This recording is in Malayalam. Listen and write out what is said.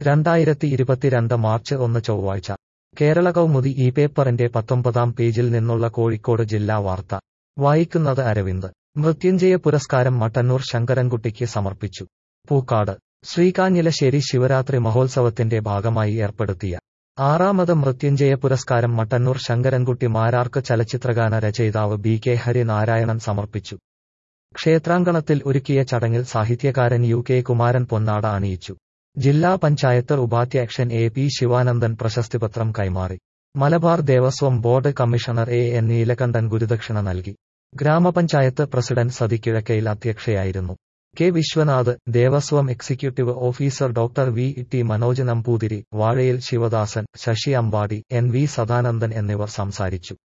രണ്ടായിരത്തി ഇരുപത്തിരണ്ട് മാർച്ച് ഒന്ന് ചൊവ്വാഴ്ച കേരള കൗമുദി ഈ പേപ്പറിന്റെ പത്തൊമ്പതാം പേജിൽ നിന്നുള്ള കോഴിക്കോട് ജില്ലാ വാർത്ത വായിക്കുന്നത് അരവിന്ദ് മൃത്യുഞ്ജയ പുരസ്കാരം മട്ടന്നൂർ ശങ്കരൻകുട്ടിക്ക് സമർപ്പിച്ചു പൂക്കാട് ശ്രീകാഞ്ഞിലശ്ശേരി ശിവരാത്രി മഹോത്സവത്തിന്റെ ഭാഗമായി ഏർപ്പെടുത്തിയ ആറാമത് മൃത്യുഞ്ജയ പുരസ്കാരം മട്ടന്നൂർ ശങ്കരൻകുട്ടി മാരാർക്ക് ചലച്ചിത്രഗാന രചയിതാവ് ബി കെ ഹരിനാരായണൻ സമർപ്പിച്ചു ക്ഷേത്രാങ്കണത്തിൽ ഒരുക്കിയ ചടങ്ങിൽ സാഹിത്യകാരൻ യു കെ കുമാരൻ പൊന്നാട അണിയിച്ചു ജില്ലാ പഞ്ചായത്ത് ഉപാധ്യക്ഷൻ എ പി ശിവാനന്ദൻ പ്രശസ്തിപത്രം കൈമാറി Malabar Devaswom board commissioner A N Neelakandan ഗുരുദക്ഷിണ നൽകി ഗ്രാമപഞ്ചായത്ത് പ്രസിഡന്റ് സതിക്കിഴക്കയിൽ അധ്യക്ഷയായിരുന്നു K Viswanath Devaswom executive officer doctor V T Manoj Namboothiri Vazhayil Sivadasan Sasi Ambadi N V Sadanandan എന്നിവർ സംസാരിച്ചു